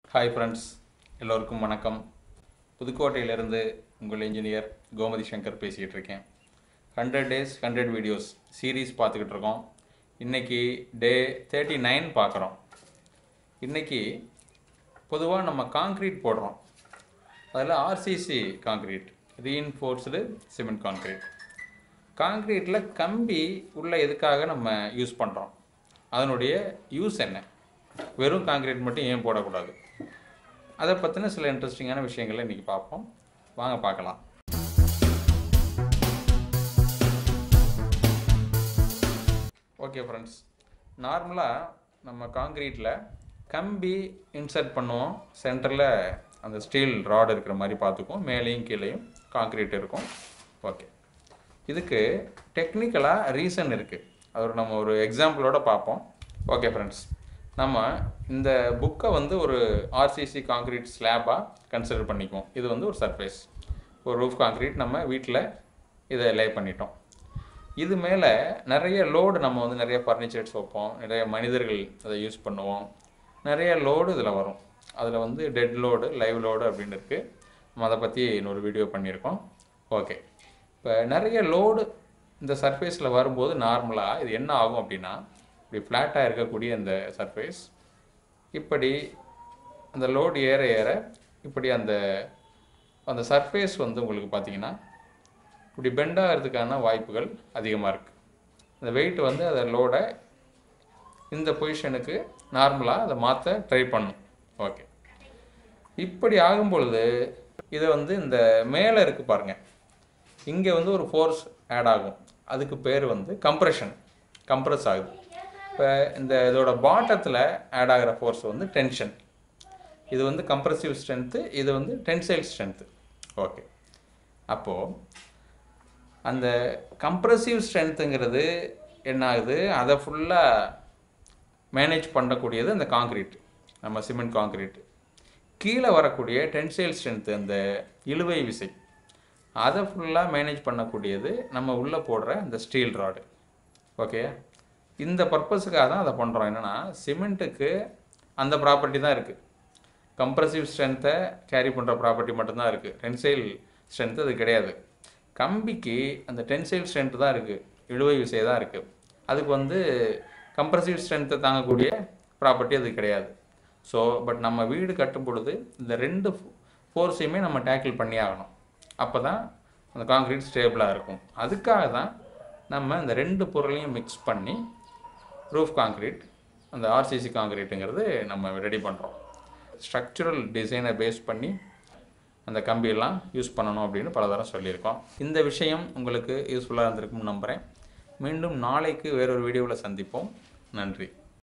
hi friends எல்லோருக்கும் வணக்கம் புதுக்கோட்டையிலிருந்து உங்கள் இன்ஜினியர் கோமதி சங்கர் பேசிகிட்டு இருக்கேன் hundred days hundred videos series பார்த்துக்கிட்டு இருக்கோம் இன்றைக்கி டே தேர்ட்டி நைன் பார்க்குறோம் இன்றைக்கி பொதுவாக நம்ம காங்க்ரீட் போடுறோம் அதில் RCC concrete reinforced cement concrete காங்க்ரீட்டில் கம்பி உள்ள எதுக்காக நம்ம யூஸ் பண்ணுறோம் அதனுடைய யூஸ் என்ன வெறும் காங்க்ரீட் மட்டும் ஏன் போடக்கூடாது அதை பற்றின சில இன்ட்ரெஸ்டிங்கான விஷயங்களை இன்றைக்கி பார்ப்போம் வாங்க பார்க்கலாம் ஓகே ஃப்ரெண்ட்ஸ் நார்மலாக நம்ம காங்க்ரீட்டில் கம்பி இன்சர்ட் பண்ணுவோம் சென்டரில் அந்த ஸ்டீல் ராட் இருக்கிற மாதிரி பார்த்துக்குவோம் மேலேயும் கீழேயும் காங்க்ரீட் இருக்கும் ஓகே இதுக்கு டெக்னிக்கலாக ரீசன் இருக்குது அது ஒரு நம்ம ஒரு எக்ஸாம்பிளோட பார்ப்போம் ஓகே ஃப்ரெண்ட்ஸ் நம்ம இந்த புக்கை வந்து ஒரு ஆர்சிசி காங்க்ரீட் ஸ்லாபாக கன்சிடர் பண்ணிக்குவோம் இது வந்து ஒரு சர்ஃபேஸ் ஒரு ரூஃப் காங்க்ரீட் நம்ம வீட்டில் இதை லே பண்ணிட்டோம் இது மேலே நிறைய லோடு நம்ம வந்து நிறைய ஃபர்னிச்சர்ஸ் வைப்போம் நிறைய மனிதர்கள் அதை யூஸ் பண்ணுவோம் நிறைய லோடு இதில் வரும் அதில் வந்து டெட் லோடு லைவ் லோடு அப்படின்னு இருக்குது நம்ம அதை பற்றி இன்னொரு வீடியோ பண்ணியிருக்கோம் ஓகே இப்போ நிறைய லோடு இந்த சர்ஃபேஸில் வரும்போது நார்மலாக இது என்ன ஆகும் அப்படின்னா இப்படி ஃப்ளாட்டாக இருக்கக்கூடிய இந்த சர்ஃபேஸ் இப்படி அந்த லோடு ஏற ஏற இப்படி அந்த அந்த சர்ஃபேஸ் வந்து உங்களுக்கு பார்த்தீங்கன்னா இப்படி பெண்ட் ஆகிறதுக்கான வாய்ப்புகள் அதிகமாக இருக்குது அந்த வெயிட் வந்து அதை லோடை இந்த பொசிஷனுக்கு நார்மலாக அதை மாற்ற ட்ரை பண்ணும் ஓகே இப்படி ஆகும் பொழுது இதை வந்து இந்த மேலே இருக்குது பாருங்கள் இங்கே வந்து ஒரு ஃபோர்ஸ் ஆட் ஆகும் அதுக்கு பேர் வந்து கம்ப்ரெஷன் கம்ப்ரஸ் ஆகுது இப்போ இந்த இதோட பாட்டத்தில் ஆட் ஆகிற ஃபோர்ஸ் வந்து டென்ஷன் இது வந்து கம்ப்ரசிவ் ஸ்ட்ரென்த்து இது வந்து டென்சைல் ஸ்ட்ரென்த்து ஓகே அப்போது அந்த கம்ப்ரசிவ் ஸ்ட்ரென்த்துங்கிறது என்ன ஆகுது அதை ஃபுல்லாக மேனேஜ் பண்ணக்கூடியது அந்த காங்க்ரீட் நம்ம சிமெண்ட் காங்க்ரீட் கீழே வரக்கூடிய டென்சைல் ஸ்ட்ரென்த்து அந்த இழுவை விசை அதை ஃபுல்லாக மேனேஜ் பண்ணக்கூடியது நம்ம உள்ளே போடுற இந்த ஸ்டீல் ராடு ஓகே இந்த பர்பஸுக்காக தான் அதை பண்ணுறோம் என்னென்னா சிமெண்ட்டுக்கு அந்த ப்ராப்பர்ட்டி தான் இருக்குது கம்ப்ரசிவ் ஸ்ட்ரென்த்தை கேரி பண்ணுற ப்ராப்பர்ட்டி மட்டும்தான் இருக்குது டென்சைல் ஸ்ட்ரென்த்து அது கிடையாது கம்பிக்கு அந்த டென்சைல் ஸ்ட்ரென்த்து தான் இருக்குது இழுவை விசை தான் இருக்குது அதுக்கு வந்து கம்ப்ரசிவ் ஸ்ட்ரென்த்தை தாங்கக்கூடிய ப்ராப்பர்ட்டி அது கிடையாது ஸோ பட் நம்ம வீடு கட்டும் பொழுது இந்த ரெண்டு ஃபோர்ஸையுமே நம்ம டேக்கிள் பண்ணி ஆகணும் அப்போ தான் அந்த காங்க்ரீட் ஸ்டேபிளாக இருக்கும் அதுக்காக தான் நம்ம இந்த ரெண்டு பொருளையும் மிக்ஸ் பண்ணி ரூஃப் காங்க்ரீட் அந்த ஆர்சிசி காங்க்ரீட்டுங்கிறது நம்ம ரெடி பண்ணுறோம் ஸ்ட்ரக்சுரல் டிசைனை பேஸ் பண்ணி அந்த கம்பியெல்லாம் யூஸ் பண்ணணும் அப்படின்னு பலதரம் சொல்லியிருக்கோம் இந்த விஷயம் உங்களுக்கு யூஸ்ஃபுல்லாக இருந்திருக்கும்னு நம்புகிறேன் மீண்டும் நாளைக்கு வேறொரு வீடியோவில் சந்திப்போம் நன்றி